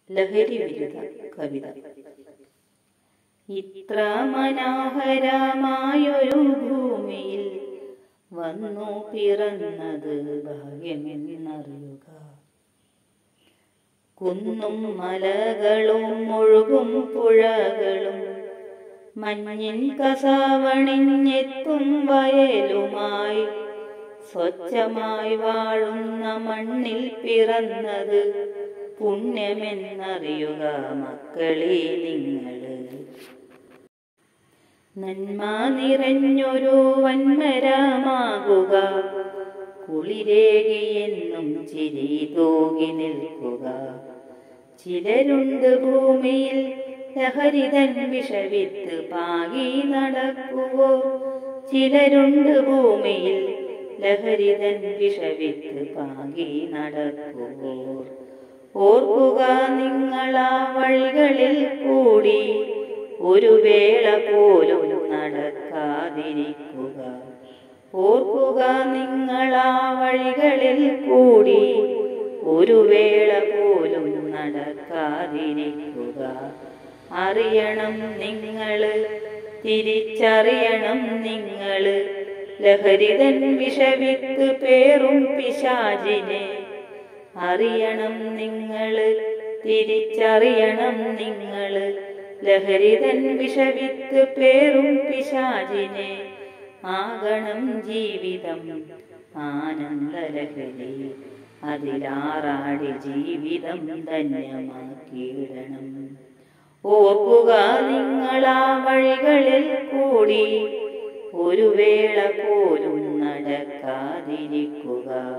ലഹരി വിരുദ്ധ കവിത ഇത്ര മനോഹരമായൊരു ഭൂമിയിൽ വന്നു പിറന്നത് ഭാഗ്യമെന്നറിയുക കുന്നും മലകളും ഒഴുകും പുഴകളും മഞ്ഞിൻ കസാവണിഞ്ഞെത്തും വയലുമായി സ്വച്ഛമായി വാഴുന്ന മണ്ണിൽ പിറന്നത് പുണ്യമെന്നറിയുക മക്കളെ നിങ്ങള് നന്മ നിറഞ്ഞൊരു വന്മരമാകുക കുളിരേകിയെന്നും ചിരി തൂകി നിൽക്കുക ചിലരുണ്ട് ഭൂമിയിൽ ലഹരിതൻ വിഷവിത്ത് പാകി നടക്കുവോ ചിലരുണ്ട് ഭൂമിയിൽ ലഹരിതൻ വിഷവിത്ത് പാകി നടക്കുവോ ഓർക്കുക നിങ്ങളാ വഴികളിൽ കൂടി ഒരു വേള പോലും നടക്കാതിരിക്കുക ഓർക്കുക നിങ്ങളാ വഴികളിൽ കൂടി ഒരു വേള പോലും നടക്കാതിരിക്കുക അറിയണം നിങ്ങള് തിരിച്ചറിയണം നിങ്ങള് ലഹരിതൻ വിഷവിത്ത് പേറും പിശാചിനെ അറിയണം നിങ്ങള് തിരിച്ചറിയണം നിങ്ങള് ലഹരിതൻ വിഷവിത്ത് പേറും പിശാചിനെ ആകണം ജീവിതം ആനന്ദലഹരി അതിലാറാടി ജീവിതം ധന്യമാക്കിയിടണം ഓർക്കുക നിങ്ങളാ വഴികളിൽ കൂടി ഒരു വേള പോലും നടക്കാതിരിക്കുക